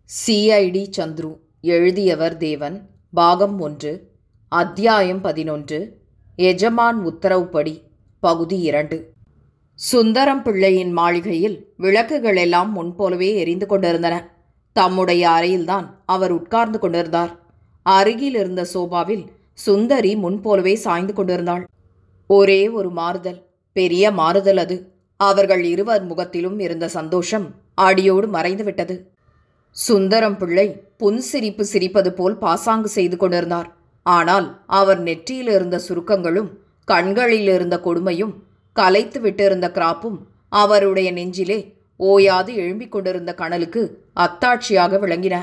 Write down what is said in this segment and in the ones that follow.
CID Chandru எழுதியவர் தேவன் பாகம் ஒன்று அத்தியாயம் பதினொன்று எஜமான் உத்தரவுப்படி பகுதி இரண்டு சுந்தரம் பிள்ளையின் மாளிகையில் விளக்குகள் எல்லாம் முன்போலவே எரிந்து கொண்டிருந்தன தம்முடைய அறையில்தான் அவர் உட்கார்ந்து கொண்டிருந்தார் அருகில் இருந்த சோபாவில் சுந்தரி முன்போலவே சாய்ந்து கொண்டிருந்தாள் ஒரே ஒரு மாறுதல் பெரிய மாறுதல் அது அவர்கள் இருவர் முகத்திலும் இருந்த சந்தோஷம் அடியோடு மறைந்துவிட்டது சுந்தரம் பிள்ளை புன்சிரிப்பு சிரிப்பது போல் பாசாங்கு செய்து கொண்டிருந்தார் ஆனால் அவர் நெற்றியில் இருந்த சுருக்கங்களும் கண்களில் இருந்த கொடுமையும் கலைத்து விட்டிருந்த கிராப்பும் அவருடைய நெஞ்சிலே ஓயாது எழும்பிக் கொண்டிருந்த கனலுக்கு அத்தாட்சியாக விளங்கின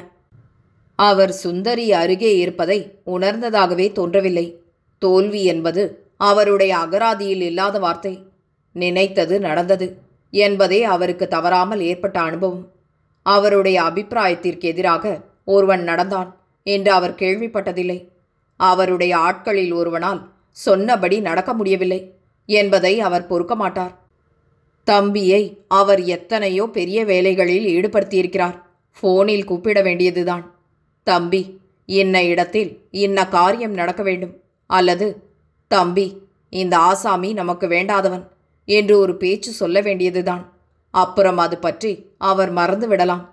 அவர் சுந்தரி அருகே இருப்பதை உணர்ந்ததாகவே தோன்றவில்லை தோல்வி என்பது அவருடைய அகராதியில் இல்லாத வார்த்தை நினைத்தது நடந்தது என்பதே அவருக்கு தவறாமல் ஏற்பட்ட அனுபவம் அவருடைய அபிப்பிராயத்திற்கு எதிராக ஒருவன் நடந்தான் என்று அவர் கேள்விப்பட்டதில்லை அவருடைய ஆட்களில் ஒருவனால் சொன்னபடி நடக்க முடியவில்லை என்பதை அவர் பொறுக்க மாட்டார் தம்பியை அவர் எத்தனையோ பெரிய வேலைகளில் ஈடுபடுத்தியிருக்கிறார் ஃபோனில் கூப்பிட வேண்டியதுதான் தம்பி இன்ன இடத்தில் இன்ன காரியம் நடக்க வேண்டும் அல்லது தம்பி இந்த ஆசாமி நமக்கு வேண்டாதவன் என்று ஒரு பேச்சு சொல்ல வேண்டியதுதான் அப்புறம் அது பற்றி அவர் மறந்து விடலாம்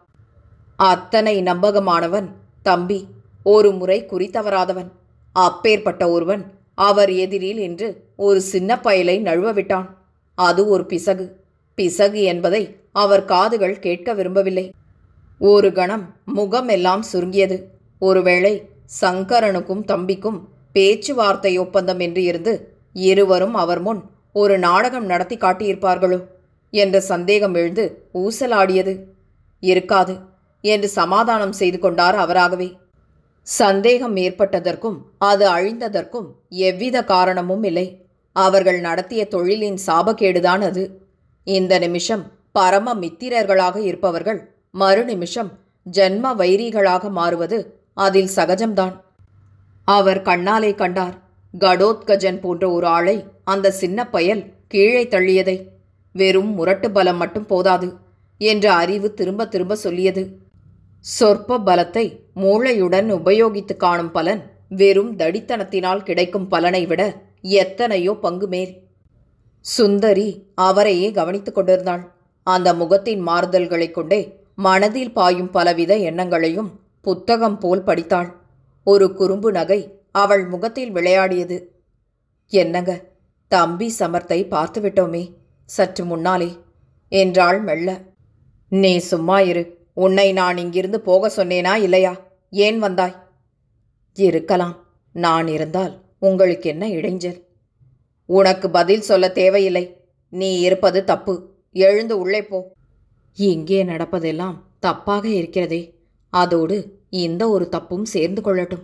அத்தனை நம்பகமானவன் தம்பி ஒரு முறை குறித்தவராதவன் அப்பேற்பட்ட ஒருவன் அவர் எதிரில் என்று ஒரு சின்ன பயலை நழுவ விட்டான் அது ஒரு பிசகு பிசகு என்பதை அவர் காதுகள் கேட்க விரும்பவில்லை ஒரு கணம் முகம் எல்லாம் சுருங்கியது ஒருவேளை சங்கரனுக்கும் தம்பிக்கும் பேச்சுவார்த்தை ஒப்பந்தம் என்று இருந்து இருவரும் அவர் முன் ஒரு நாடகம் நடத்தி காட்டியிருப்பார்களோ என்ற சந்தேகம் எழுந்து ஊசலாடியது இருக்காது என்று சமாதானம் செய்து கொண்டார் அவராகவே சந்தேகம் ஏற்பட்டதற்கும் அது அழிந்ததற்கும் எவ்வித காரணமும் இல்லை அவர்கள் நடத்திய தொழிலின் சாபக்கேடுதான் அது இந்த நிமிஷம் பரம மித்திரர்களாக இருப்பவர்கள் மறு நிமிஷம் ஜன்ம வைரிகளாக மாறுவது அதில் சகஜம்தான் அவர் கண்ணாலே கண்டார் கடோத்கஜன் போன்ற ஒரு ஆளை அந்த சின்ன பயல் கீழே தள்ளியதை வெறும் முரட்டு பலம் மட்டும் போதாது என்ற அறிவு திரும்ப திரும்ப சொல்லியது சொற்ப பலத்தை மூளையுடன் உபயோகித்து காணும் பலன் வெறும் தடித்தனத்தினால் கிடைக்கும் பலனை விட எத்தனையோ பங்கு மேல் சுந்தரி அவரையே கவனித்துக் கொண்டிருந்தாள் அந்த முகத்தின் மாறுதல்களைக் கொண்டே மனதில் பாயும் பலவித எண்ணங்களையும் புத்தகம் போல் படித்தாள் ஒரு குறும்பு நகை அவள் முகத்தில் விளையாடியது என்னங்க தம்பி சமர்த்தை பார்த்து விட்டோமே சற்று முன்னாலே என்றாள் மெல்ல நீ சும்மா இரு உன்னை நான் இங்கிருந்து போக சொன்னேனா இல்லையா ஏன் வந்தாய் இருக்கலாம் நான் இருந்தால் உங்களுக்கு என்ன இடைஞ்சல் உனக்கு பதில் சொல்ல தேவையில்லை நீ இருப்பது தப்பு எழுந்து உள்ளே போ இங்கே நடப்பதெல்லாம் தப்பாக இருக்கிறதே அதோடு இந்த ஒரு தப்பும் சேர்ந்து கொள்ளட்டும்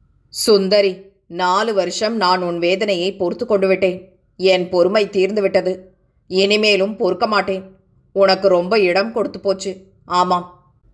சுந்தரி நாலு வருஷம் நான் உன் வேதனையை பொறுத்து கொண்டு விட்டேன் என் பொறுமை தீர்ந்து விட்டது இனிமேலும் பொறுக்க மாட்டேன் உனக்கு ரொம்ப இடம் கொடுத்து போச்சு ஆமாம்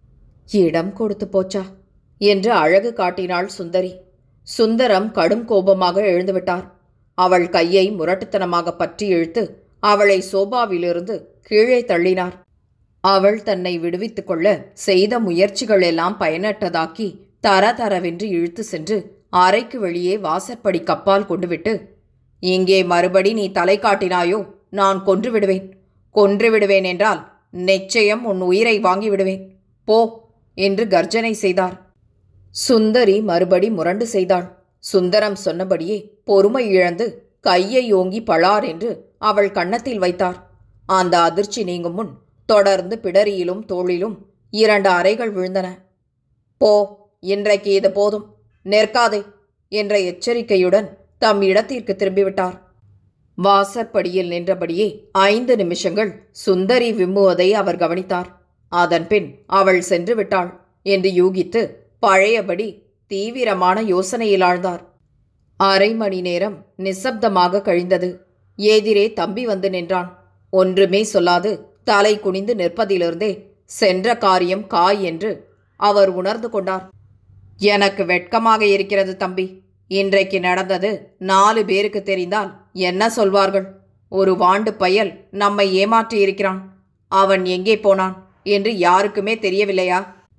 இடம் கொடுத்து போச்சா என்று அழகு காட்டினாள் சுந்தரி சுந்தரம் கடும் கோபமாக எழுந்துவிட்டார் அவள் கையை முரட்டுத்தனமாக பற்றி இழுத்து அவளை சோபாவிலிருந்து கீழே தள்ளினார் அவள் தன்னை விடுவித்துக் கொள்ள செய்த முயற்சிகள் எல்லாம் பயனற்றதாக்கி தர தரவென்று இழுத்து சென்று அறைக்கு வெளியே வாசற்படி கப்பால் கொண்டுவிட்டு இங்கே மறுபடி நீ தலை காட்டினாயோ நான் கொன்று விடுவேன் கொன்று விடுவேன் என்றால் நிச்சயம் உன் உயிரை வாங்கி விடுவேன் போ என்று கர்ஜனை செய்தார் சுந்தரி மறுபடி முரண்டு செய்தாள் சுந்தரம் சொன்னபடியே பொறுமை இழந்து கையை ஓங்கி பளார் என்று அவள் கன்னத்தில் வைத்தார் அந்த அதிர்ச்சி நீங்கும் முன் தொடர்ந்து பிடரியிலும் தோளிலும் இரண்டு அறைகள் விழுந்தன போ இன்றைக்கு இது போதும் நிற்காதே என்ற எச்சரிக்கையுடன் தம் இடத்திற்கு திரும்பிவிட்டார் வாசற்படியில் நின்றபடியே ஐந்து நிமிஷங்கள் சுந்தரி விம்முவதை அவர் கவனித்தார் அதன்பின் அவள் சென்று விட்டாள் என்று யூகித்து பழையபடி தீவிரமான யோசனையில் ஆழ்ந்தார் அரை மணி நேரம் நிசப்தமாக கழிந்தது எதிரே தம்பி வந்து நின்றான் ஒன்றுமே சொல்லாது தலை குனிந்து நிற்பதிலிருந்தே சென்ற காரியம் காய் என்று அவர் உணர்ந்து கொண்டார் எனக்கு வெட்கமாக இருக்கிறது தம்பி இன்றைக்கு நடந்தது நாலு பேருக்கு தெரிந்தால் என்ன சொல்வார்கள் ஒரு வாண்டு பயல் நம்மை ஏமாற்றி இருக்கிறான் அவன் எங்கே போனான் என்று யாருக்குமே தெரியவில்லையா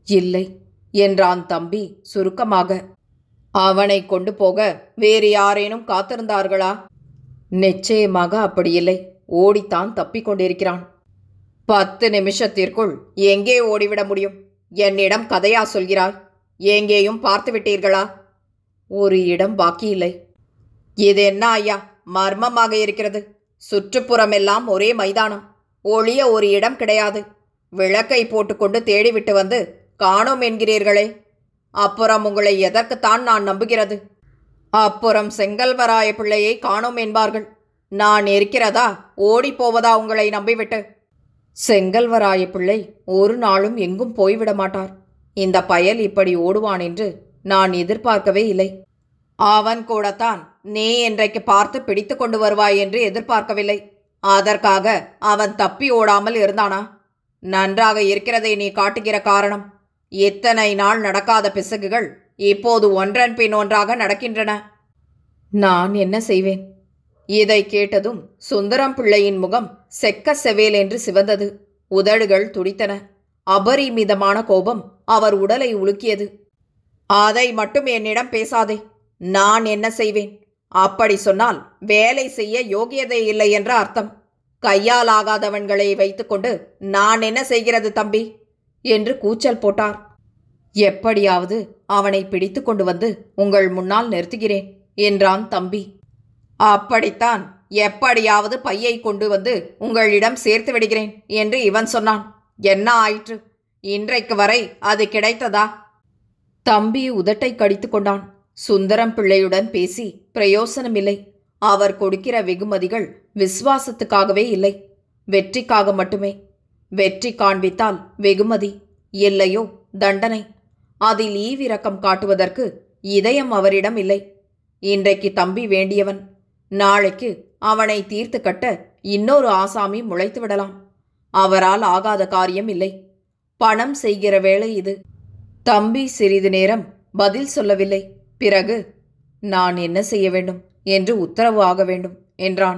இல்லை என்றான் தம்பி சுருக்கமாக அவனை கொண்டு போக வேறு யாரேனும் காத்திருந்தார்களா நிச்சயமாக அப்படி இல்லை ஓடித்தான் தப்பிக் கொண்டிருக்கிறான் பத்து நிமிஷத்திற்குள் எங்கே ஓடிவிட முடியும் என்னிடம் கதையா சொல்கிறாய் எங்கேயும் பார்த்து விட்டீர்களா ஒரு இடம் பாக்கி இல்லை இது என்ன ஐயா மர்மமாக இருக்கிறது சுற்றுப்புறமெல்லாம் ஒரே மைதானம் ஒளிய ஒரு இடம் கிடையாது விளக்கை போட்டுக்கொண்டு தேடிவிட்டு வந்து காணோம் என்கிறீர்களே அப்புறம் உங்களை எதற்குத்தான் நான் நம்புகிறது அப்புறம் செங்கல்வராய பிள்ளையை காணோம் என்பார்கள் நான் இருக்கிறதா ஓடிப் போவதா உங்களை நம்பிவிட்டு செங்கல்வராய பிள்ளை ஒரு நாளும் எங்கும் போய்விட மாட்டார் இந்த பயல் இப்படி ஓடுவான் என்று நான் எதிர்பார்க்கவே இல்லை அவன் கூடத்தான் நீ இன்றைக்கு பார்த்து பிடித்து கொண்டு வருவாய் என்று எதிர்பார்க்கவில்லை அதற்காக அவன் தப்பி ஓடாமல் இருந்தானா நன்றாக இருக்கிறதை நீ காட்டுகிற காரணம் இத்தனை நாள் நடக்காத பிசகுகள் இப்போது ஒன்றன் பின் ஒன்றாக நடக்கின்றன நான் என்ன செய்வேன் இதை கேட்டதும் சுந்தரம் பிள்ளையின் முகம் செக்க செவேல் என்று சிவந்தது உதடுகள் துடித்தன அபரிமிதமான கோபம் அவர் உடலை உலுக்கியது அதை மட்டும் என்னிடம் பேசாதே நான் என்ன செய்வேன் அப்படி சொன்னால் வேலை செய்ய யோகியதை இல்லை என்ற அர்த்தம் கையால் ஆகாதவன்களை வைத்துக்கொண்டு நான் என்ன செய்கிறது தம்பி என்று கூச்சல் போட்டார் எப்படியாவது அவனை பிடித்து கொண்டு வந்து உங்கள் முன்னால் நிறுத்துகிறேன் என்றான் தம்பி அப்படித்தான் எப்படியாவது பையை கொண்டு வந்து உங்களிடம் சேர்த்து விடுகிறேன் என்று இவன் சொன்னான் என்ன ஆயிற்று இன்றைக்கு வரை அது கிடைத்ததா தம்பி உதட்டை கடித்து கொண்டான் சுந்தரம் பிள்ளையுடன் பேசி பிரயோசனமில்லை அவர் கொடுக்கிற வெகுமதிகள் விசுவாசத்துக்காகவே இல்லை வெற்றிக்காக மட்டுமே வெற்றி காண்பித்தால் வெகுமதி இல்லையோ தண்டனை அதில் ஈவிரக்கம் காட்டுவதற்கு இதயம் அவரிடம் இல்லை இன்றைக்கு தம்பி வேண்டியவன் நாளைக்கு அவனை தீர்த்து கட்ட இன்னொரு ஆசாமி முளைத்து விடலாம் அவரால் ஆகாத காரியம் இல்லை பணம் செய்கிற வேலை இது தம்பி சிறிது நேரம் பதில் சொல்லவில்லை பிறகு நான் என்ன செய்ய வேண்டும் என்று உத்தரவு ஆக வேண்டும் என்றான்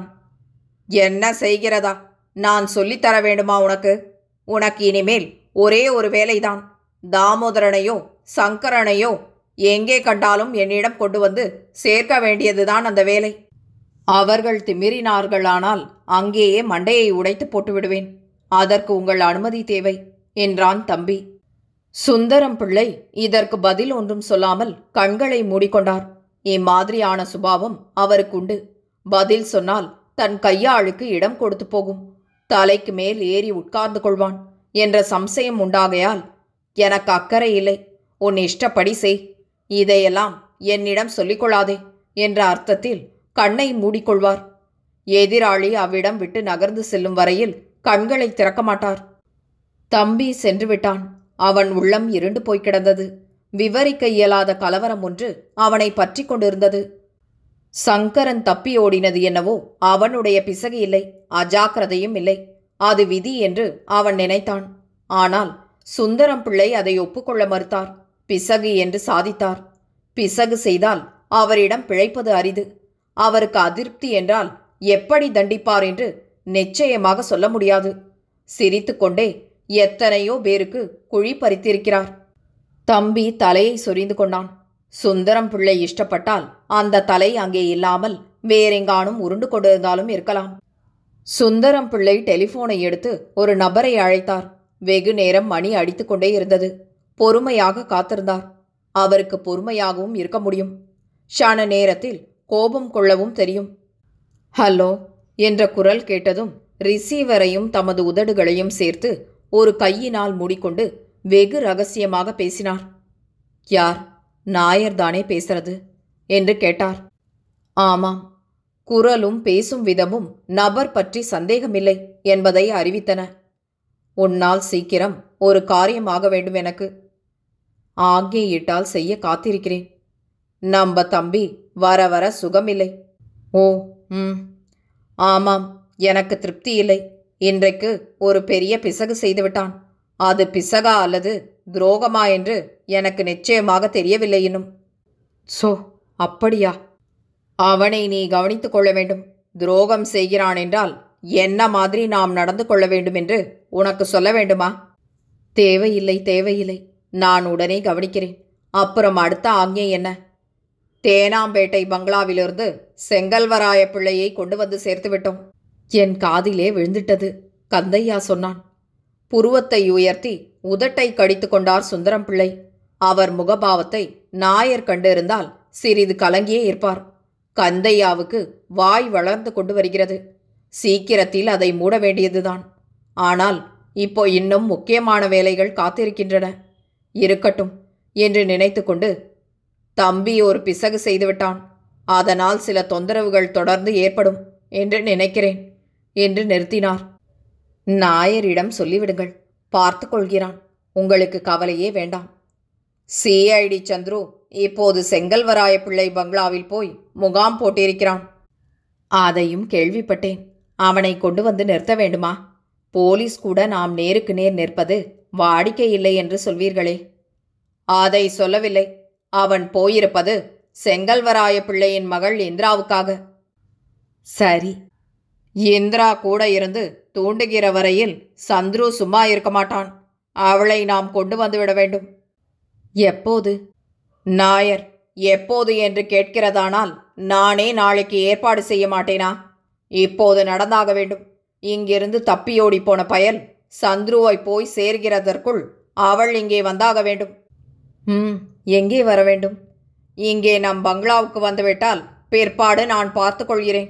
என்ன செய்கிறதா நான் சொல்லித்தர வேண்டுமா உனக்கு உனக்கு இனிமேல் ஒரே ஒரு வேலைதான் தாமோதரனையோ சங்கரனையோ எங்கே கண்டாலும் என்னிடம் கொண்டு வந்து சேர்க்க வேண்டியதுதான் அந்த வேலை அவர்கள் திமிரினார்களானால் அங்கேயே மண்டையை உடைத்து போட்டு விடுவேன் அதற்கு உங்கள் அனுமதி தேவை என்றான் தம்பி சுந்தரம் பிள்ளை இதற்கு பதில் ஒன்றும் சொல்லாமல் கண்களை மூடிக்கொண்டார் இம்மாதிரியான சுபாவம் அவருக்குண்டு பதில் சொன்னால் தன் கையாளுக்கு இடம் கொடுத்து போகும் தலைக்கு மேல் ஏறி உட்கார்ந்து கொள்வான் என்ற சம்சயம் உண்டாகையால் எனக்கு அக்கறை இல்லை உன் இஷ்டப்படி செய் இதையெல்லாம் என்னிடம் சொல்லிக்கொள்ளாதே என்ற அர்த்தத்தில் கண்ணை மூடிக்கொள்வார் எதிராளி அவ்விடம் விட்டு நகர்ந்து செல்லும் வரையில் கண்களை திறக்க மாட்டார் தம்பி சென்று விட்டான் அவன் உள்ளம் இருண்டு போய் கிடந்தது விவரிக்க இயலாத கலவரம் ஒன்று அவனை பற்றி கொண்டிருந்தது சங்கரன் தப்பி ஓடினது என்னவோ அவனுடைய பிசகு இல்லை அஜாக்கிரதையும் இல்லை அது விதி என்று அவன் நினைத்தான் ஆனால் சுந்தரம் பிள்ளை அதை ஒப்புக்கொள்ள மறுத்தார் பிசகு என்று சாதித்தார் பிசகு செய்தால் அவரிடம் பிழைப்பது அரிது அவருக்கு அதிருப்தி என்றால் எப்படி தண்டிப்பார் என்று நிச்சயமாக சொல்ல முடியாது சிரித்துக்கொண்டே எத்தனையோ பேருக்கு குழி பறித்திருக்கிறார் தம்பி தலையை சொரிந்து கொண்டான் சுந்தரம் பிள்ளை இஷ்டப்பட்டால் அந்த தலை அங்கே இல்லாமல் வேறெங்கானும் உருண்டு கொண்டிருந்தாலும் இருக்கலாம் சுந்தரம் பிள்ளை டெலிஃபோனை எடுத்து ஒரு நபரை அழைத்தார் வெகு நேரம் மணி அடித்துக்கொண்டே இருந்தது பொறுமையாக காத்திருந்தார் அவருக்கு பொறுமையாகவும் இருக்க முடியும் ஷான நேரத்தில் கோபம் கொள்ளவும் தெரியும் ஹலோ என்ற குரல் கேட்டதும் ரிசீவரையும் தமது உதடுகளையும் சேர்த்து ஒரு கையினால் மூடிக்கொண்டு வெகு ரகசியமாக பேசினார் யார் நாயர் தானே பேசுறது என்று கேட்டார் ஆமாம் குரலும் பேசும் விதமும் நபர் பற்றி சந்தேகமில்லை என்பதை அறிவித்தன உன்னால் சீக்கிரம் ஒரு காரியமாக வேண்டும் எனக்கு ஆக்ஞையிட்டால் செய்ய காத்திருக்கிறேன் நம்ப தம்பி வர வர சுகமில்லை ஓ ம் ஆமாம் எனக்கு திருப்தி இல்லை இன்றைக்கு ஒரு பெரிய பிசகு செய்துவிட்டான் அது பிசகா அல்லது துரோகமா என்று எனக்கு நிச்சயமாக தெரியவில்லை இன்னும் சோ அப்படியா அவனை நீ கவனித்துக் கொள்ள வேண்டும் துரோகம் செய்கிறான் என்றால் என்ன மாதிரி நாம் நடந்து கொள்ள வேண்டும் என்று உனக்கு சொல்ல வேண்டுமா தேவையில்லை தேவையில்லை நான் உடனே கவனிக்கிறேன் அப்புறம் அடுத்த ஆக்ஞை என்ன தேனாம்பேட்டை பங்களாவிலிருந்து செங்கல்வராய பிள்ளையை கொண்டு வந்து சேர்த்து விட்டோம் என் காதிலே விழுந்துட்டது கந்தையா சொன்னான் புருவத்தை உயர்த்தி உதட்டை கடித்து கொண்டார் சுந்தரம் பிள்ளை அவர் முகபாவத்தை நாயர் கண்டிருந்தால் சிறிது கலங்கியே இருப்பார் கந்தையாவுக்கு வாய் வளர்ந்து கொண்டு வருகிறது சீக்கிரத்தில் அதை மூட வேண்டியதுதான் ஆனால் இப்போ இன்னும் முக்கியமான வேலைகள் காத்திருக்கின்றன இருக்கட்டும் என்று நினைத்துக்கொண்டு தம்பி ஒரு பிசகு செய்துவிட்டான் அதனால் சில தொந்தரவுகள் தொடர்ந்து ஏற்படும் என்று நினைக்கிறேன் என்று நிறுத்தினார் நாயரிடம் சொல்லிவிடுங்கள் பார்த்து கொள்கிறான் உங்களுக்கு கவலையே வேண்டாம் சிஐடி சந்துரு இப்போது செங்கல்வராய பிள்ளை பங்களாவில் போய் முகாம் போட்டிருக்கிறான் அதையும் கேள்விப்பட்டேன் அவனை கொண்டு வந்து நிறுத்த வேண்டுமா போலீஸ் கூட நாம் நேருக்கு நேர் நிற்பது வாடிக்கை இல்லை என்று சொல்வீர்களே அதை சொல்லவில்லை அவன் போயிருப்பது செங்கல்வராய பிள்ளையின் மகள் இந்திராவுக்காக சரி இந்திரா கூட இருந்து தூண்டுகிற வரையில் சந்துரு சும்மா இருக்க மாட்டான் அவளை நாம் கொண்டு வந்துவிட வேண்டும் எப்போது நாயர் எப்போது என்று கேட்கிறதானால் நானே நாளைக்கு ஏற்பாடு செய்ய மாட்டேனா இப்போது நடந்தாக வேண்டும் இங்கிருந்து தப்பியோடி போன பயல் சந்துருவை போய் சேர்கிறதற்குள் அவள் இங்கே வந்தாக வேண்டும் ம் எங்கே வர வேண்டும் இங்கே நம் பங்களாவுக்கு வந்துவிட்டால் பிற்பாடு நான் பார்த்து கொள்கிறேன்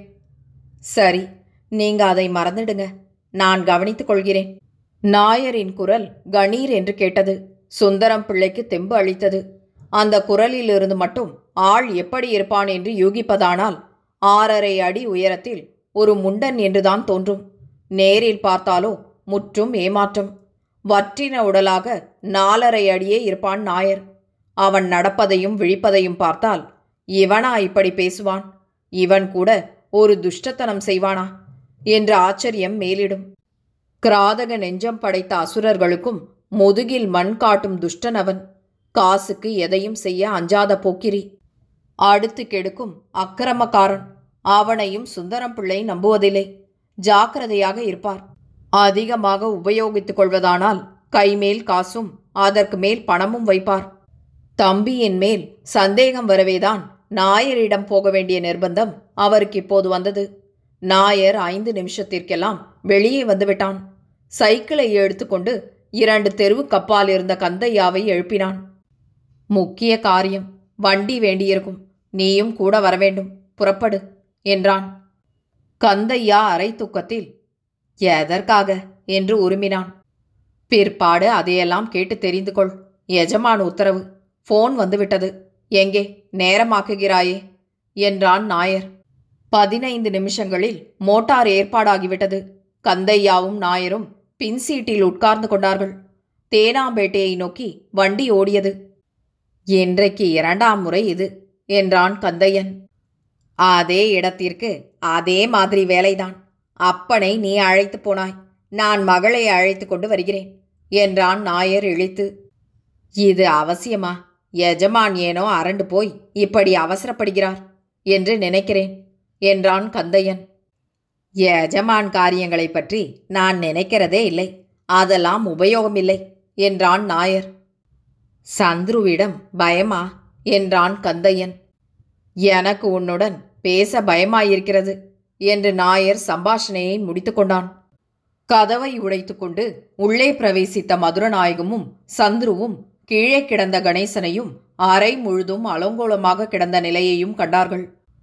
சரி நீங்க அதை மறந்துடுங்க நான் கவனித்துக் கொள்கிறேன் நாயரின் குரல் கணீர் என்று கேட்டது சுந்தரம் பிள்ளைக்கு தெம்பு அளித்தது அந்த குரலிலிருந்து மட்டும் ஆள் எப்படி இருப்பான் என்று யூகிப்பதானால் ஆறரை அடி உயரத்தில் ஒரு முண்டன் என்றுதான் தோன்றும் நேரில் பார்த்தாலோ முற்றும் ஏமாற்றம் வற்றின உடலாக நாலரை அடியே இருப்பான் நாயர் அவன் நடப்பதையும் விழிப்பதையும் பார்த்தால் இவனா இப்படி பேசுவான் இவன் கூட ஒரு துஷ்டத்தனம் செய்வானா என்ற ஆச்சரியம் மேலிடும் கிராதக நெஞ்சம் படைத்த அசுரர்களுக்கும் முதுகில் மண் காட்டும் துஷ்டன் அவன் காசுக்கு எதையும் செய்ய அஞ்சாத போக்கிரி அடுத்து கெடுக்கும் அக்கிரமக்காரன் அவனையும் சுந்தரம் பிள்ளை நம்புவதில்லை ஜாக்கிரதையாக இருப்பார் அதிகமாக உபயோகித்துக் கொள்வதானால் கைமேல் காசும் அதற்கு மேல் பணமும் வைப்பார் தம்பியின் மேல் சந்தேகம் வரவேதான் நாயரிடம் போக வேண்டிய நிர்பந்தம் அவருக்கு இப்போது வந்தது நாயர் ஐந்து நிமிஷத்திற்கெல்லாம் வெளியே வந்துவிட்டான் சைக்கிளை எடுத்துக்கொண்டு இரண்டு தெருவு கப்பால் இருந்த கந்தையாவை எழுப்பினான் முக்கிய காரியம் வண்டி வேண்டியிருக்கும் நீயும் கூட வரவேண்டும் புறப்படு என்றான் கந்தையா அரை தூக்கத்தில் எதற்காக என்று உருமினான் பிற்பாடு அதையெல்லாம் கேட்டு தெரிந்து கொள் எஜமான் உத்தரவு ஃபோன் வந்துவிட்டது எங்கே நேரமாக்குகிறாயே என்றான் நாயர் பதினைந்து நிமிஷங்களில் மோட்டார் ஏற்பாடாகிவிட்டது கந்தையாவும் நாயரும் பின் சீட்டில் உட்கார்ந்து கொண்டார்கள் தேனாம்பேட்டையை நோக்கி வண்டி ஓடியது இன்றைக்கு இரண்டாம் முறை இது என்றான் கந்தையன் அதே இடத்திற்கு அதே மாதிரி வேலைதான் அப்பனை நீ அழைத்து போனாய் நான் மகளை அழைத்து கொண்டு வருகிறேன் என்றான் நாயர் இழித்து இது அவசியமா எஜமான் ஏனோ அரண்டு போய் இப்படி அவசரப்படுகிறார் என்று நினைக்கிறேன் என்றான் கந்தையன் எஜமான் காரியங்களைப் பற்றி நான் நினைக்கிறதே இல்லை அதெல்லாம் உபயோகமில்லை என்றான் நாயர் சந்துருவிடம் பயமா என்றான் கந்தையன் எனக்கு உன்னுடன் பேச பயமாயிருக்கிறது என்று நாயர் சம்பாஷணையை முடித்துக்கொண்டான் கதவை உடைத்துக்கொண்டு உள்ளே பிரவேசித்த மதுரநாயகமும் சந்துருவும் கீழே கிடந்த கணேசனையும் அறை முழுதும் அலங்கோலமாக கிடந்த நிலையையும் கண்டார்கள்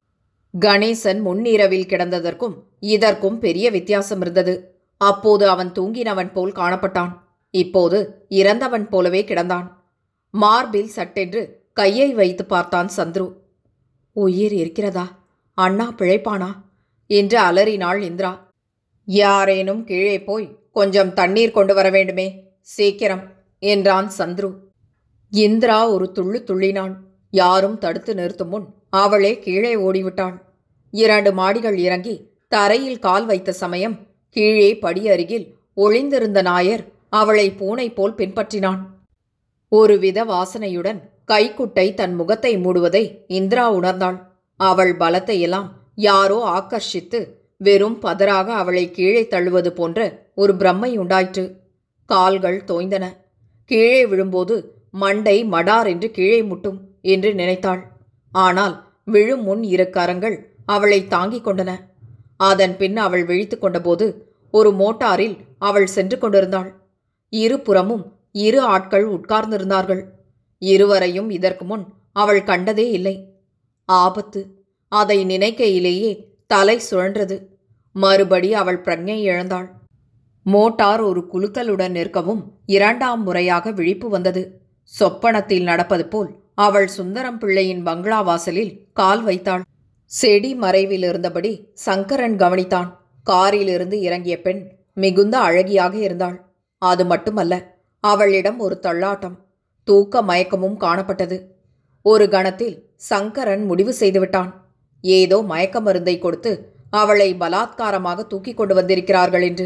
கணேசன் முன்னிரவில் கிடந்ததற்கும் இதற்கும் பெரிய வித்தியாசம் இருந்தது அப்போது அவன் தூங்கினவன் போல் காணப்பட்டான் இப்போது இறந்தவன் போலவே கிடந்தான் மார்பில் சட்டென்று கையை வைத்து பார்த்தான் சந்துரு உயிர் இருக்கிறதா அண்ணா பிழைப்பானா என்று அலறினாள் இந்திரா யாரேனும் கீழே போய் கொஞ்சம் தண்ணீர் கொண்டு வர வேண்டுமே சீக்கிரம் என்றான் சந்துரு இந்திரா ஒரு துள்ளு துள்ளினாள் யாரும் தடுத்து நிறுத்தும் முன் அவளே கீழே ஓடிவிட்டாள் இரண்டு மாடிகள் இறங்கி தரையில் கால் வைத்த சமயம் கீழே படி அருகில் ஒளிந்திருந்த நாயர் அவளை பூனை போல் பின்பற்றினான் ஒருவித வாசனையுடன் கைக்குட்டை தன் முகத்தை மூடுவதை இந்திரா உணர்ந்தாள் அவள் பலத்தையெல்லாம் யாரோ ஆக்கர்ஷித்து வெறும் பதராக அவளை கீழே தள்ளுவது போன்ற ஒரு பிரம்மை உண்டாயிற்று கால்கள் தோய்ந்தன கீழே விழும்போது மண்டை மடார் என்று கீழே முட்டும் என்று நினைத்தாள் ஆனால் விழும் முன் இரு கரங்கள் அவளை தாங்கிக் கொண்டன அதன் பின் அவள் விழித்து கொண்டபோது ஒரு மோட்டாரில் அவள் சென்று கொண்டிருந்தாள் இருபுறமும் இரு ஆட்கள் உட்கார்ந்திருந்தார்கள் இருவரையும் இதற்கு முன் அவள் கண்டதே இல்லை ஆபத்து அதை நினைக்கையிலேயே தலை சுழன்றது மறுபடி அவள் பிரஞை இழந்தாள் மோட்டார் ஒரு குலுக்கலுடன் நிற்கவும் இரண்டாம் முறையாக விழிப்பு வந்தது சொப்பனத்தில் நடப்பது போல் அவள் சுந்தரம் பிள்ளையின் பங்களா வாசலில் கால் வைத்தாள் செடி மறைவில் இருந்தபடி சங்கரன் கவனித்தான் காரிலிருந்து இறங்கிய பெண் மிகுந்த அழகியாக இருந்தாள் அது மட்டுமல்ல அவளிடம் ஒரு தள்ளாட்டம் தூக்க மயக்கமும் காணப்பட்டது ஒரு கணத்தில் சங்கரன் முடிவு செய்துவிட்டான் ஏதோ மயக்க மருந்தை கொடுத்து அவளை பலாத்காரமாக தூக்கிக் கொண்டு வந்திருக்கிறார்கள் என்று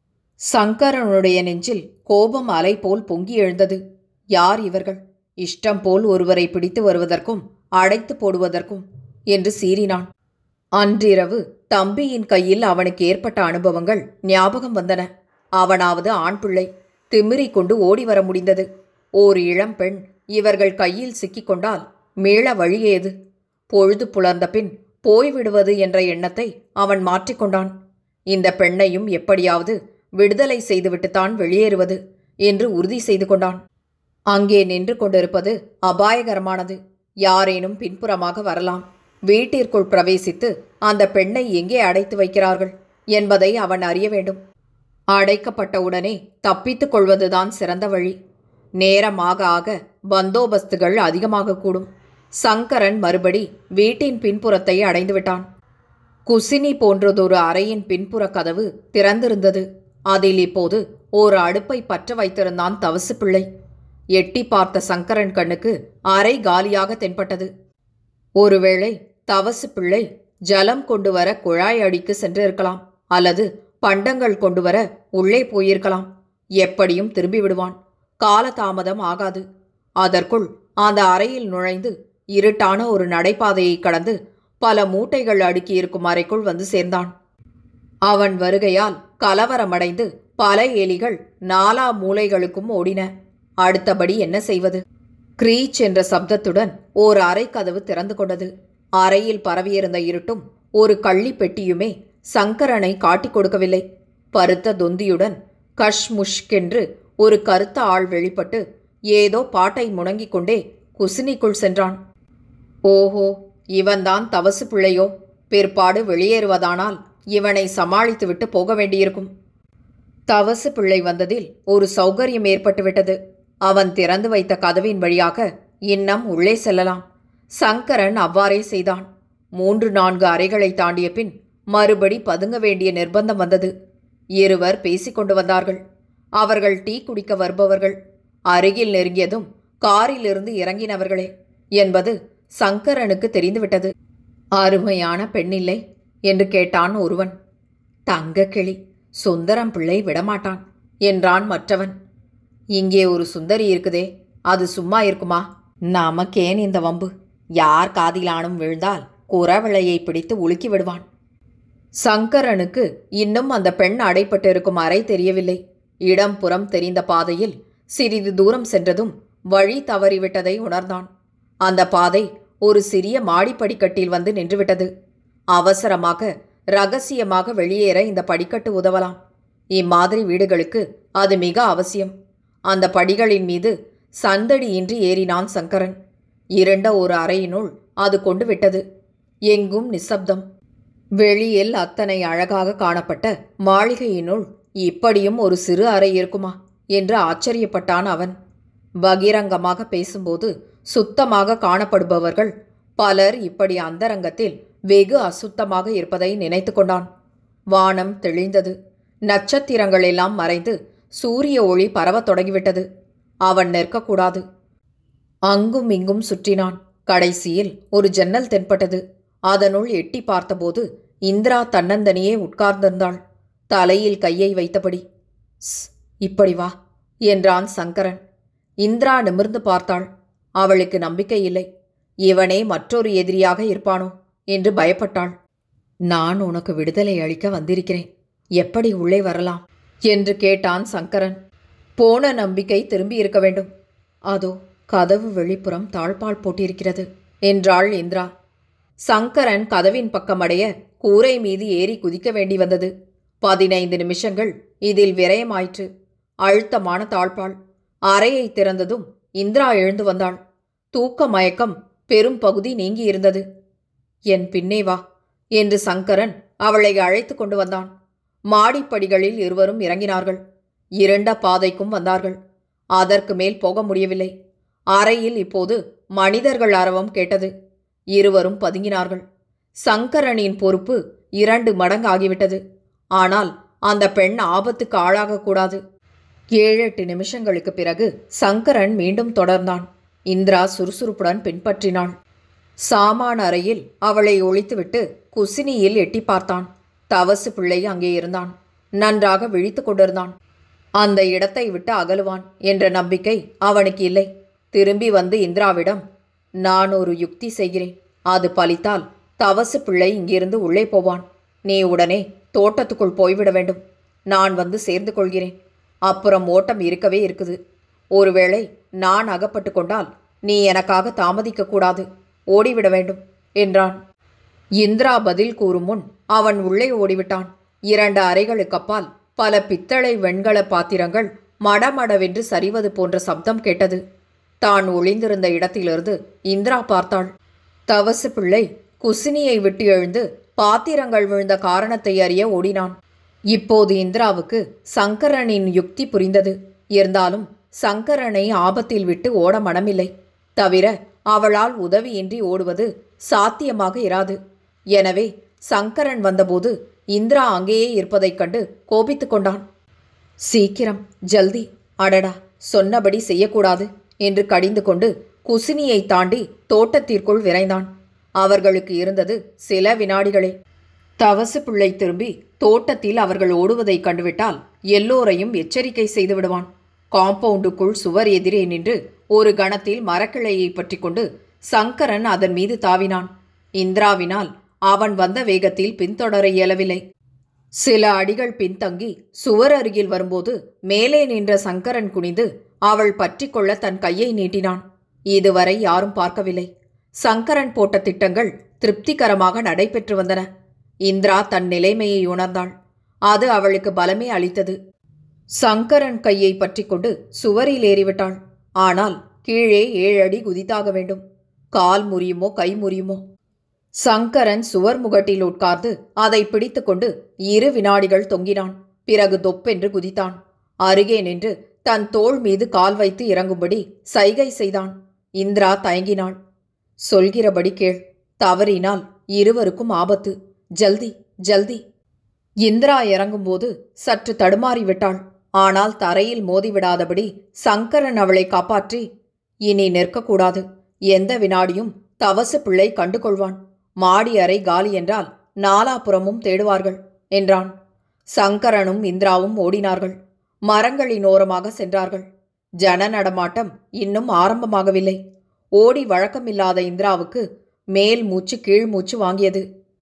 சங்கரனுடைய நெஞ்சில் கோபம் அலை போல் பொங்கி எழுந்தது யார் இவர்கள் இஷ்டம் போல் ஒருவரை பிடித்து வருவதற்கும் அடைத்து போடுவதற்கும் என்று சீறினான் அன்றிரவு தம்பியின் கையில் அவனுக்கு ஏற்பட்ட அனுபவங்கள் ஞாபகம் வந்தன அவனாவது ஆண் பிள்ளை திமிரிக் கொண்டு ஓடி வர முடிந்தது ஓர் இளம் பெண் இவர்கள் கையில் சிக்கிக்கொண்டால் மீள வழியேது பொழுது புலர்ந்த பின் போய்விடுவது என்ற எண்ணத்தை அவன் மாற்றிக்கொண்டான் இந்த பெண்ணையும் எப்படியாவது விடுதலை செய்துவிட்டுத்தான் வெளியேறுவது என்று உறுதி செய்து கொண்டான் அங்கே நின்று கொண்டிருப்பது அபாயகரமானது யாரேனும் பின்புறமாக வரலாம் வீட்டிற்குள் பிரவேசித்து அந்த பெண்ணை எங்கே அடைத்து வைக்கிறார்கள் என்பதை அவன் அறிய வேண்டும் அடைக்கப்பட்டவுடனே தப்பித்துக் கொள்வதுதான் சிறந்த வழி நேரமாக ஆக பந்தோபஸ்துகள் அதிகமாக கூடும் சங்கரன் மறுபடி வீட்டின் பின்புறத்தை அடைந்துவிட்டான் குசினி போன்றதொரு அறையின் பின்புற கதவு திறந்திருந்தது அதில் இப்போது ஓர் அடுப்பை பற்ற வைத்திருந்தான் தவசு பிள்ளை எட்டி பார்த்த சங்கரன் கண்ணுக்கு அறை காலியாக தென்பட்டது ஒருவேளை தவசு பிள்ளை ஜலம் கொண்டு வர குழாய் அடிக்கு சென்றிருக்கலாம் அல்லது பண்டங்கள் கொண்டு வர உள்ளே போயிருக்கலாம் எப்படியும் திரும்பி விடுவான் காலதாமதம் ஆகாது அதற்குள் அந்த அறையில் நுழைந்து இருட்டான ஒரு நடைபாதையை கடந்து பல மூட்டைகள் அடுக்கியிருக்கும் அறைக்குள் வந்து சேர்ந்தான் அவன் வருகையால் கலவரமடைந்து பல எலிகள் நாலா மூலைகளுக்கும் ஓடின அடுத்தபடி என்ன செய்வது கிரீச் என்ற சப்தத்துடன் ஓர் அறை கதவு திறந்து கொண்டது அறையில் பரவியிருந்த இருட்டும் ஒரு கள்ளி பெட்டியுமே சங்கரனை காட்டிக் கொடுக்கவில்லை பருத்த தொந்தியுடன் கஷ் முஷ்கென்று ஒரு கருத்த ஆள் வெளிப்பட்டு ஏதோ பாட்டை முணங்கிக் கொண்டே குசினிக்குள் சென்றான் ஓஹோ இவன்தான் தவசு பிள்ளையோ பிற்பாடு வெளியேறுவதானால் இவனை சமாளித்துவிட்டு போக வேண்டியிருக்கும் தவசு பிள்ளை வந்ததில் ஒரு சௌகரியம் ஏற்பட்டுவிட்டது அவன் திறந்து வைத்த கதவின் வழியாக இன்னம் உள்ளே செல்லலாம் சங்கரன் அவ்வாறே செய்தான் மூன்று நான்கு அறைகளை தாண்டிய பின் மறுபடி பதுங்க வேண்டிய நிர்பந்தம் வந்தது இருவர் பேசிக்கொண்டு வந்தார்கள் அவர்கள் டீ குடிக்க வருபவர்கள் அருகில் நெருங்கியதும் காரிலிருந்து இறங்கினவர்களே என்பது சங்கரனுக்கு தெரிந்துவிட்டது அருமையான பெண்ணில்லை என்று கேட்டான் ஒருவன் தங்க கிளி சுந்தரம் பிள்ளை விடமாட்டான் என்றான் மற்றவன் இங்கே ஒரு சுந்தரி இருக்குதே அது சும்மா இருக்குமா நமக்கேன் இந்த வம்பு யார் காதிலானும் விழுந்தால் குறவிளையை பிடித்து உலுக்கி விடுவான் சங்கரனுக்கு இன்னும் அந்த பெண் அடைப்பட்டிருக்கும் அறை தெரியவில்லை இடம் புறம் தெரிந்த பாதையில் சிறிது தூரம் சென்றதும் வழி தவறிவிட்டதை உணர்ந்தான் அந்த பாதை ஒரு சிறிய மாடிப்படிக்கட்டில் வந்து நின்றுவிட்டது அவசரமாக ரகசியமாக வெளியேற இந்த படிக்கட்டு உதவலாம் இம்மாதிரி வீடுகளுக்கு அது மிக அவசியம் அந்த படிகளின் மீது சந்தடியின்றி ஏறினான் சங்கரன் இருண்ட ஒரு அறையினுள் அது கொண்டு விட்டது எங்கும் நிசப்தம் வெளியில் அத்தனை அழகாக காணப்பட்ட மாளிகையினுள் இப்படியும் ஒரு சிறு அறை இருக்குமா என்று ஆச்சரியப்பட்டான் அவன் பகிரங்கமாக பேசும்போது சுத்தமாக காணப்படுபவர்கள் பலர் இப்படி அந்தரங்கத்தில் வெகு அசுத்தமாக இருப்பதை நினைத்து கொண்டான் வானம் தெளிந்தது நட்சத்திரங்கள் எல்லாம் மறைந்து சூரிய ஒளி பரவத் தொடங்கிவிட்டது அவன் நிற்கக்கூடாது அங்கும் இங்கும் சுற்றினான் கடைசியில் ஒரு ஜன்னல் தென்பட்டது அதனுள் எட்டி பார்த்தபோது இந்திரா தன்னந்தனியே உட்கார்ந்திருந்தாள் தலையில் கையை வைத்தபடி "ஸ், இப்படி வா என்றான் சங்கரன் இந்திரா நிமிர்ந்து பார்த்தாள் அவளுக்கு நம்பிக்கை இல்லை இவனே மற்றொரு எதிரியாக இருப்பானோ என்று பயப்பட்டாள் நான் உனக்கு விடுதலை அளிக்க வந்திருக்கிறேன் எப்படி உள்ளே வரலாம் என்று கேட்டான் சங்கரன் போன நம்பிக்கை திரும்பி இருக்க வேண்டும் அதோ கதவு வெளிப்புறம் தாழ்பால் போட்டிருக்கிறது என்றாள் இந்திரா சங்கரன் கதவின் பக்கம் அடைய கூரை மீது ஏறி குதிக்க வேண்டி வந்தது பதினைந்து நிமிஷங்கள் இதில் விரயமாயிற்று அழுத்தமான தாழ்பால் அறையை திறந்ததும் இந்திரா எழுந்து வந்தாள் தூக்க மயக்கம் பெரும் பகுதி நீங்கி இருந்தது என் பின்னே வா என்று சங்கரன் அவளை அழைத்து கொண்டு வந்தான் மாடிப்படிகளில் இருவரும் இறங்கினார்கள் இருண்ட பாதைக்கும் வந்தார்கள் அதற்கு மேல் போக முடியவில்லை அறையில் இப்போது மனிதர்கள் அரவம் கேட்டது இருவரும் பதுங்கினார்கள் சங்கரனின் பொறுப்பு இரண்டு மடங்கு ஆகிவிட்டது ஆனால் அந்த பெண் ஆபத்துக்கு ஆளாகக்கூடாது ஏழெட்டு நிமிஷங்களுக்கு பிறகு சங்கரன் மீண்டும் தொடர்ந்தான் இந்திரா சுறுசுறுப்புடன் பின்பற்றினாள் சாமான அறையில் அவளை ஒழித்துவிட்டு குசினியில் எட்டி பார்த்தான் தவசு பிள்ளை அங்கே இருந்தான் நன்றாக விழித்து கொண்டிருந்தான் அந்த இடத்தை விட்டு அகலுவான் என்ற நம்பிக்கை அவனுக்கு இல்லை திரும்பி வந்து இந்திராவிடம் நான் ஒரு யுக்தி செய்கிறேன் அது பலித்தால் தவசு பிள்ளை இங்கிருந்து உள்ளே போவான் நீ உடனே தோட்டத்துக்குள் போய்விட வேண்டும் நான் வந்து சேர்ந்து கொள்கிறேன் அப்புறம் ஓட்டம் இருக்கவே இருக்குது ஒருவேளை நான் அகப்பட்டு கொண்டால் நீ எனக்காக தாமதிக்கக்கூடாது ஓடிவிட வேண்டும் என்றான் இந்திரா பதில் கூறும் முன் அவன் உள்ளே ஓடிவிட்டான் இரண்டு அறைகளுக்கு அப்பால் பல பித்தளை வெண்கல பாத்திரங்கள் மடமடவென்று சரிவது போன்ற சப்தம் கேட்டது தான் ஒளிந்திருந்த இடத்திலிருந்து இந்திரா பார்த்தாள் தவசு பிள்ளை குசினியை விட்டு எழுந்து பாத்திரங்கள் விழுந்த காரணத்தை அறிய ஓடினான் இப்போது இந்திராவுக்கு சங்கரனின் யுக்தி புரிந்தது இருந்தாலும் சங்கரனை ஆபத்தில் விட்டு ஓட மனமில்லை தவிர அவளால் உதவியின்றி ஓடுவது சாத்தியமாக இராது எனவே சங்கரன் வந்தபோது இந்திரா அங்கேயே இருப்பதைக் கண்டு கோபித்து கொண்டான் சீக்கிரம் ஜல்தி அடடா சொன்னபடி செய்யக்கூடாது என்று கடிந்து கொண்டு குசினியை தாண்டி தோட்டத்திற்குள் விரைந்தான் அவர்களுக்கு இருந்தது சில வினாடிகளே தவசு பிள்ளை திரும்பி தோட்டத்தில் அவர்கள் ஓடுவதைக் கண்டுவிட்டால் எல்லோரையும் எச்சரிக்கை செய்து விடுவான் காம்பவுண்டுக்குள் சுவர் எதிரே நின்று ஒரு கணத்தில் மரக்கிளையை பற்றி கொண்டு சங்கரன் அதன் மீது தாவினான் இந்திராவினால் அவன் வந்த வேகத்தில் பின்தொடர இயலவில்லை சில அடிகள் பின்தங்கி சுவர் அருகில் வரும்போது மேலே நின்ற சங்கரன் குனிந்து அவள் பற்றி கொள்ள தன் கையை நீட்டினான் இதுவரை யாரும் பார்க்கவில்லை சங்கரன் போட்ட திட்டங்கள் திருப்திகரமாக நடைபெற்று வந்தன இந்திரா தன் நிலைமையை உணர்ந்தாள் அது அவளுக்கு பலமே அளித்தது சங்கரன் கையை பற்றிக்கொண்டு சுவரில் ஏறிவிட்டாள் ஆனால் கீழே ஏழு அடி குதித்தாக வேண்டும் கால் முறியுமோ கை முறியுமோ சங்கரன் சுவர் முகட்டில் உட்கார்ந்து அதை பிடித்துக்கொண்டு இரு வினாடிகள் தொங்கினான் பிறகு தொப்பென்று குதித்தான் அருகே நின்று தன் தோள் மீது கால் வைத்து இறங்கும்படி சைகை செய்தான் இந்திரா தயங்கினாள் சொல்கிறபடி கேள் தவறினால் இருவருக்கும் ஆபத்து ஜல்தி ஜல்தி இந்திரா இறங்கும்போது சற்று தடுமாறி விட்டாள் ஆனால் தரையில் மோதிவிடாதபடி சங்கரன் அவளை காப்பாற்றி இனி நிற்கக்கூடாது எந்த வினாடியும் தவசு பிள்ளை கண்டு கொள்வான் மாடி அறை காலி என்றால் நாலாபுறமும் தேடுவார்கள் என்றான் சங்கரனும் இந்திராவும் ஓடினார்கள் மரங்களின் ஓரமாக சென்றார்கள் ஜன நடமாட்டம் இன்னும் ஆரம்பமாகவில்லை ஓடி வழக்கமில்லாத இந்திராவுக்கு மேல் மூச்சு கீழ் மூச்சு வாங்கியது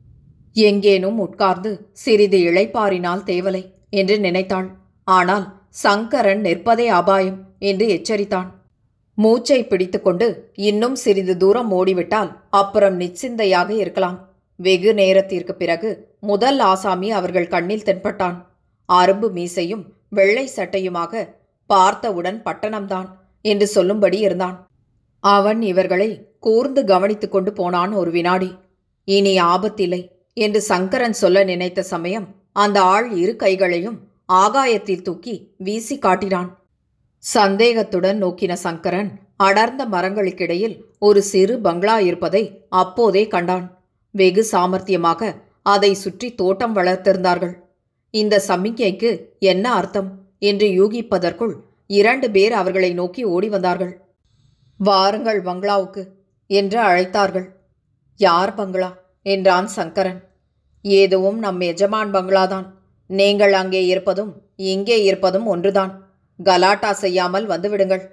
எங்கேனும் உட்கார்ந்து சிறிது இளைப்பாறினால் தேவலை என்று நினைத்தாள் ஆனால் சங்கரன் நிற்பதே அபாயம் என்று எச்சரித்தான் மூச்சை பிடித்துக்கொண்டு இன்னும் சிறிது தூரம் ஓடிவிட்டால் அப்புறம் நிச்சிந்தையாக இருக்கலாம் வெகு நேரத்திற்கு பிறகு முதல் ஆசாமி அவர்கள் கண்ணில் தென்பட்டான் அரும்பு மீசையும் வெள்ளை சட்டையுமாக பார்த்தவுடன் பட்டணம்தான் என்று சொல்லும்படி இருந்தான் அவன் இவர்களை கூர்ந்து கவனித்துக் கொண்டு போனான் ஒரு வினாடி இனி ஆபத்தில்லை என்று சங்கரன் சொல்ல நினைத்த சமயம் அந்த ஆள் இரு கைகளையும் ஆகாயத்தில் தூக்கி வீசி காட்டினான் சந்தேகத்துடன் நோக்கின சங்கரன் அடர்ந்த மரங்களுக்கிடையில் ஒரு சிறு பங்களா இருப்பதை அப்போதே கண்டான் வெகு சாமர்த்தியமாக அதை சுற்றி தோட்டம் வளர்த்திருந்தார்கள் இந்த சமிக்ஞைக்கு என்ன அர்த்தம் என்று யூகிப்பதற்குள் இரண்டு பேர் அவர்களை நோக்கி ஓடி வந்தார்கள் வாருங்கள் பங்களாவுக்கு என்று அழைத்தார்கள் யார் பங்களா என்றான் சங்கரன் ஏதுவும் நம் எஜமான் பங்களாதான் நீங்கள் அங்கே இருப்பதும் இங்கே இருப்பதும் ஒன்றுதான் கலாட்டா செய்யாமல் வந்துவிடுங்கள்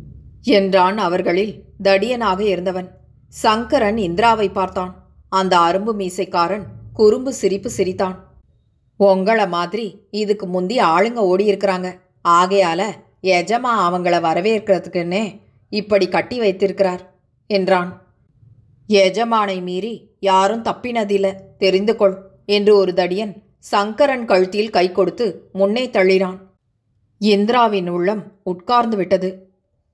என்றான் அவர்களில் தடியனாக இருந்தவன் சங்கரன் இந்திராவை பார்த்தான் அந்த அரும்பு மீசைக்காரன் குறும்பு சிரிப்பு சிரித்தான் உங்கள மாதிரி இதுக்கு முந்தி ஆளுங்க ஓடி இருக்கிறாங்க ஆகையால எஜமா அவங்கள வரவேற்கிறதுக்குன்னே இப்படி கட்டி வைத்திருக்கிறார் என்றான் எஜமானை மீறி யாரும் தப்பினதில்ல தெரிந்து கொள் என்று ஒரு தடியன் சங்கரன் கழுத்தில் கை கொடுத்து முன்னே தள்ளினான் இந்திராவின் உள்ளம் உட்கார்ந்து விட்டது